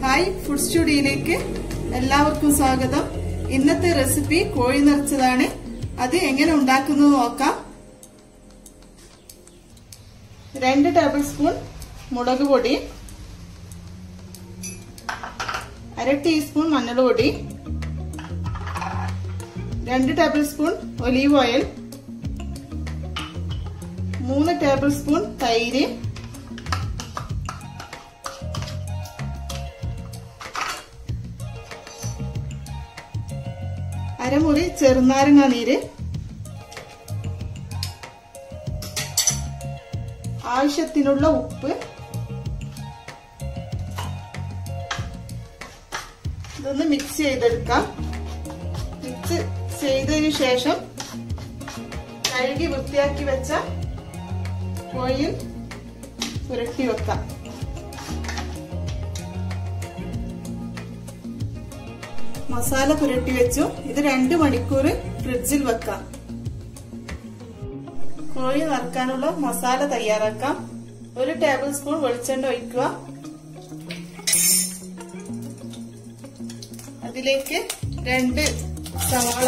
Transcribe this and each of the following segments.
hi food സ്റ്റുഡിയോയിലേക്ക് എല്ലാവർക്കും സ്വാഗതം ഇന്നത്തെ റെസിപ്പി കോഴി നിറച്ചതാണ് അത് എങ്ങനെ ഉണ്ടാക്കുന്നത് നോക്കാം രണ്ട് ടേബിൾ സ്പൂൺ മുളക് പൊടി അര ടീസ്പൂൺ മഞ്ഞൾപ്പൊടി രണ്ട് ടേബിൾ സ്പൂൺ ഒലീവ് ഓയിൽ മൂന്ന് ടേബിൾ സ്പൂൺ തൈര് അരമുറി ചെറുനാരങ്ങ നീര് ആവശ്യത്തിനുള്ള ഉപ്പ് ഇതൊന്ന് മിക്സ് ചെയ്തെടുക്കാം മിക്സ് ചെയ്തതിനു ശേഷം കഴുകി വൃത്തിയാക്കി വെച്ച കോയിൽ പുരട്ടി വെക്കാം മസാല പുരട്ടി വെച്ചു ഇത് രണ്ട് മണിക്കൂർ ഫ്രിഡ്ജിൽ വെക്കാം കോഴി നറുക്കാനുള്ള മസാല തയ്യാറാക്കാം ഒരു ടേബിൾ സ്പൂൺ വെളിച്ചെണ്ണ ഒഴിക്കുക അതിലേക്ക് രണ്ട് സവാള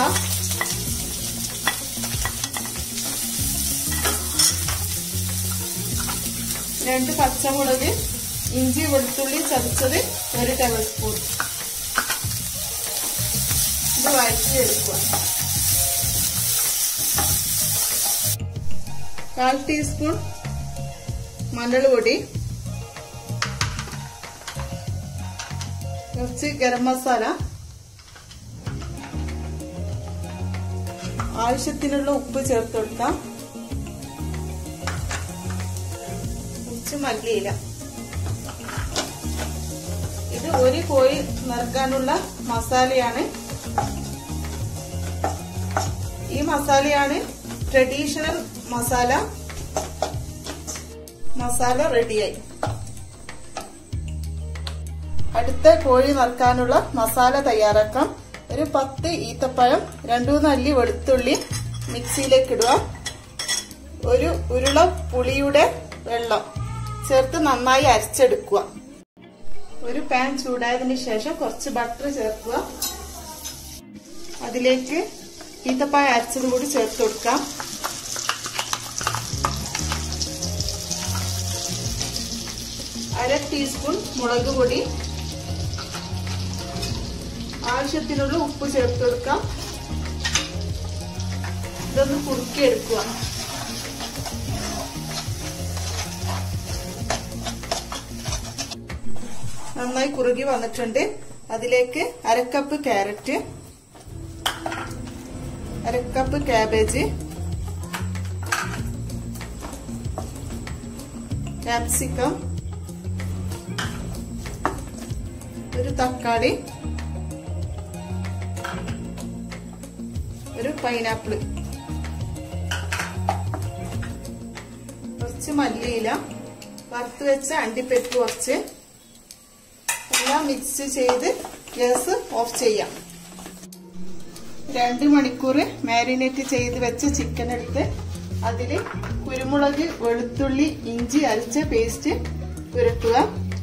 രണ്ട് പച്ചമുളക് ഇഞ്ചി വെളുത്തുള്ളി ചതച്ചത് ഒരു ടേബിൾ സ്പൂൺ ഇത് വഴറ്റിയെടുക്കുക കാൽ ടീസ്പൂൺ മഞ്ഞൾ പൊടി കുറച്ച് ഗരം മസാല ആവശ്യത്തിനുള്ള ഉപ്പ് ചേർത്ത് കൊടുക്കാം കുറച്ച് മല്ലിയില ഇത് ഒരു കോഴി നിറക്കാനുള്ള മസാലയാണ് ഈ മസാലയാണ് ട്രഡീഷണൽ മസാല മസാല റെഡിയായി അടുത്ത കോഴി നറുക്കാനുള്ള മസാല തയ്യാറാക്കാം ഒരു പത്ത് ഈത്തപ്പഴം രണ്ടൂന്ന് അല്ലി വെളുത്തുള്ളി മിക്സിയിലേക്ക് ഇടുക ഒരു ഉരുള പുളിയുടെ വെള്ളം ചേർത്ത് നന്നായി അരച്ചെടുക്കുക ഒരു പാൻ ചൂടായതിനു ശേഷം കുറച്ച് ബട്ടർ ചേർക്കുക അതിലേക്ക് ഈത്തപ്പായ അരച്ചതും കൂടി ചേർത്ത് കൊടുക്കാം അര ടീസ്പൂൺ മുളക് പൊടി ആവശ്യത്തിനുള്ള ഉപ്പ് ചേർത്ത് കൊടുക്കാം ഇതൊന്ന് കുറുക്കിയെടുക്കുക നന്നായി കുറുകി വന്നിട്ടുണ്ട് അതിലേക്ക് അരക്കപ്പ് ക്യാരറ്റ് അരക്കപ്പ് ക്യാബേജ് ക്യാപ്സിക്കം ഒരു തക്കാളി ഒരു പൈനാപ്പിൾ കുറച്ച് മല്ലിയില വറുത്ത് വെച്ച അണ്ടിപ്പരിപ്പ് കുറച്ച് എല്ലാം മിക്സ് ചെയ്ത് ഗ്യാസ് ഓഫ് ചെയ്യാം രണ്ട് മണിക്കൂർ മാരിനേറ്റ് ചെയ്ത് വെച്ച ചിക്കൻ എടുത്ത് അതിൽ കുരുമുളക് വെളുത്തുള്ളി ഇഞ്ചി അരച്ച പേസ്റ്റ് പുരട്ടുക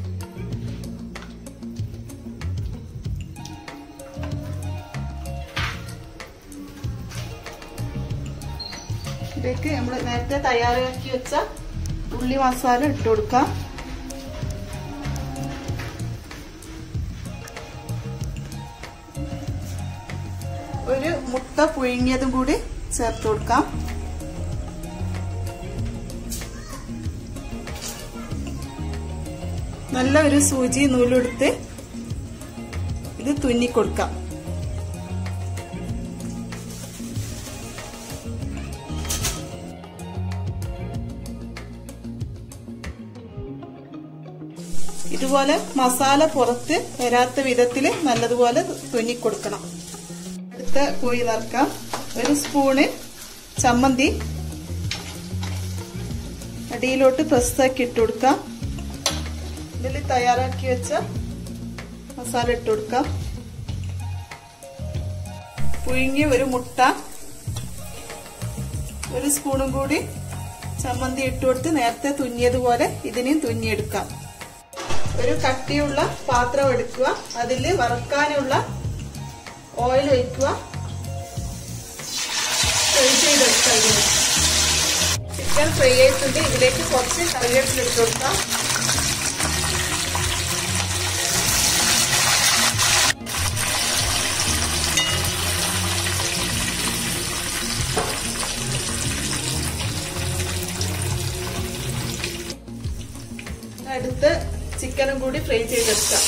ഇതിലേക്ക് നമ്മൾ നേരത്തെ തയ്യാറാക്കി വെച്ച ഉള്ളി മസാല ഇട്ട് കൊടുക്കാം ഒരു മുട്ട പുഴുങ്ങിയതും കൂടി ചേർത്ത് കൊടുക്കാം നല്ല ഒരു സൂചി നൂലെടുത്ത് ഇത് തുന്നിക്കൊടുക്കാം ഇതുപോലെ മസാല പുറത്ത് വരാത്ത വിധത്തിൽ നല്ലതുപോലെ തുന്നിക്കൊടുക്കണം അടുത്ത കോഴി നറുക്കാം ഒരു സ്പൂണ് ചമ്മന്തി അടിയിലോട്ട് പ്രസ്സാക്കി ഇട്ട് കൊടുക്കാം ഇതിൽ തയ്യാറാക്കി വെച്ച മസാല ഇട്ട് കൊടുക്കാം പുഴുങ്ങിയ ഒരു മുട്ട ഒരു സ്പൂണും കൂടി ചമ്മന്തി ഇട്ട് കൊടുത്ത് നേരത്തെ തുന്നിയതുപോലെ ഇതിനെയും തുന്നിയെടുക്കാം ഒരു കട്ടിയുള്ള പാത്രം എടുക്കുക അതിൽ വറക്കാനുള്ള ഓയിൽ ഒഴിക്കുക ഫ്രൈ ചെയ്തെടുക്കുക ഇതിന് ചിക്കൻ ഫ്രൈ ആയിട്ടുണ്ട് ഇതിലേക്ക് കുറച്ച് കറിവേപ്പില ഇട്ട് കൊടുക്കാം അടുത്ത് ചിക്കനും കൂടി ഫ്രൈ ചെയ്തെടുക്കാം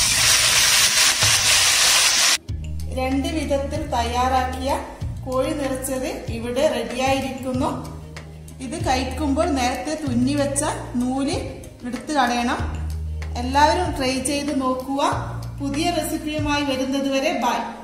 രണ്ട് വിധത്തിൽ തയ്യാറാക്കിയ കോഴി നിറച്ചത് ഇവിടെ റെഡിയായിരിക്കുന്നു ഇത് കഴിക്കുമ്പോൾ നേരത്തെ തുന്നി വെച്ച നൂല് എടുത്തു കളയണം എല്ലാവരും ട്രൈ ചെയ്ത് നോക്കുക പുതിയ റെസിപ്പിയുമായി വരുന്നത് വരെ ബൈ